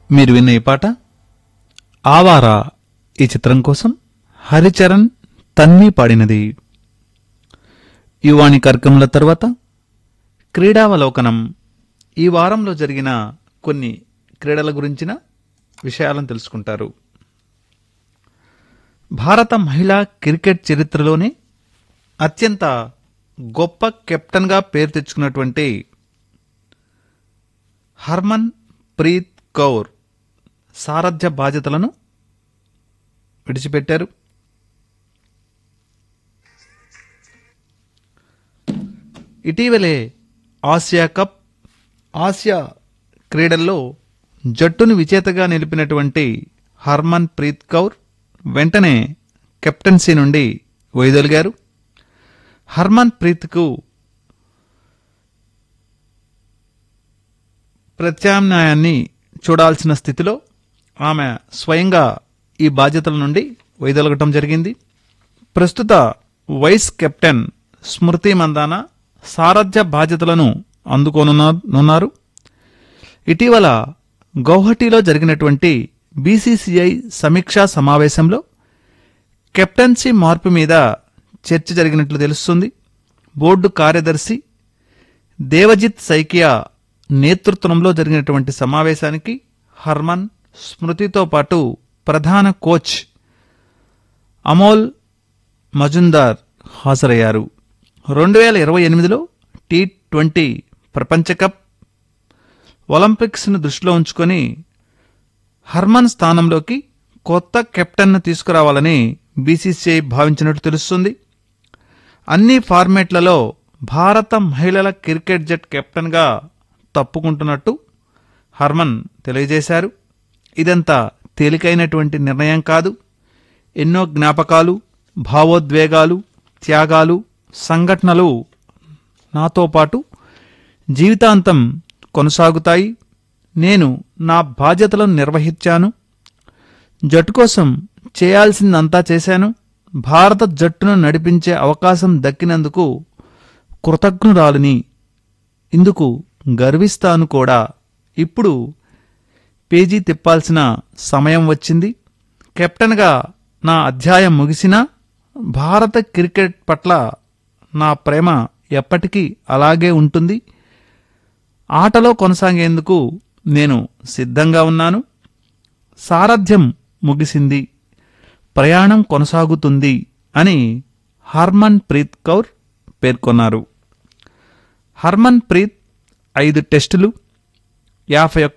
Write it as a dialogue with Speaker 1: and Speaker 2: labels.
Speaker 1: మీరు విన్న ఈ పాట ఆవారా ఈ చిత్రం కోసం హరిచరణ్ తన్వి పాడినది యువాణి కార్యక్రమాల తర్వాత క్రీడావలోకనం ఈ వారంలో జరిగిన కొన్ని క్రీడల గురించిన విషయాలను తెలుసుకుంటారు భారత మహిళా క్రికెట్ చరిత్రలోనే అత్యంత గొప్ప కెప్టెన్గా పేరు తెచ్చుకున్నటువంటి హర్మన్ ప్రీత్ కౌర్ సారథ్య బాధ్యతలను విడిచిపెట్టారు ఇటీవలే ఆసియా కప్ ఆసియా క్రీడల్లో జట్టును విజేతగా నిలిపినటువంటి హర్మన్ ప్రీత్ కౌర్ వెంటనే కెప్టెన్సీ నుండి వైదొలిగారు హర్మన్ ప్రీత్కు ప్రత్యామ్నాయాన్ని చూడాల్సిన స్థితిలో ఆమె స్వయంగా ఈ బాధ్యతల నుండి వైదొలగటం జరిగింది ప్రస్తుత వైస్ కెప్టెన్ స్మృతి మందాన సారథ్య బాధ్యతలను అందుకోనున్నారు ఇటీవల గౌహటిలో జరిగినటువంటి బీసీసీఐ సమీక్షా సమావేశంలో కెప్టెన్సీ మార్పు మీద చర్చ జరిగినట్లు తెలుస్తుంది బోర్డు కార్యదర్శి దేవజిత్ సైకియా నేతృత్వంలో జరిగినటువంటి సమావేశానికి హర్మన్ స్మృతితో పాటు ప్రధాన కోచ్ అమోల్ మజుందార్ హాజరయ్యారు రెండు వేల ఇరవై ఎనిమిదిలో టీ ట్వంటీ ప్రపంచ కప్ ఒలింపిక్స్ను దృష్టిలో ఉంచుకొని హర్మన్ స్థానంలోకి కొత్త కెప్టెన్ను తీసుకురావాలని బీసీసీఐ భావించినట్టు తెలుస్తుంది అన్ని ఫార్మేట్లలో భారత మహిళల క్రికెట్ జట్ కెప్టెన్గా తప్పుకుంటున్నట్టు హర్మన్ తెలియజేశారు ఇదంతా తేలికైనటువంటి నిర్ణయం కాదు ఎన్నో జ్ఞాపకాలు భావోద్వేగాలు త్యాగాలు సంఘటనలు నాతో పాటు జీవితాంతం కొనసాగుతాయి నేను నా బాధ్యతలను నిర్వహించాను జట్టు కోసం చేయాల్సిందంతా చేశాను భారత జట్టును నడిపించే అవకాశం దక్కినందుకు కృతజ్ఞురాలిని ఇందుకు గర్విస్తాను కూడా ఇప్పుడు పేజీ తిప్పాల్సిన సమయం వచ్చింది కెప్టెన్గా నా అధ్యాయం ముగిసినా భారత క్రికెట్ పట్ల నా ప్రేమ ఎప్పటికీ అలాగే ఉంటుంది ఆటలో కొనసాగేందుకు నేను సిద్ధంగా ఉన్నాను సారథ్యం ముగిసింది ప్రయాణం కొనసాగుతుంది అని హర్మన్ ప్రీత్ కౌర్ పేర్కొన్నారు హర్మన్ ప్రీత్ ఐదు టెస్టులు యాభై ఒక్క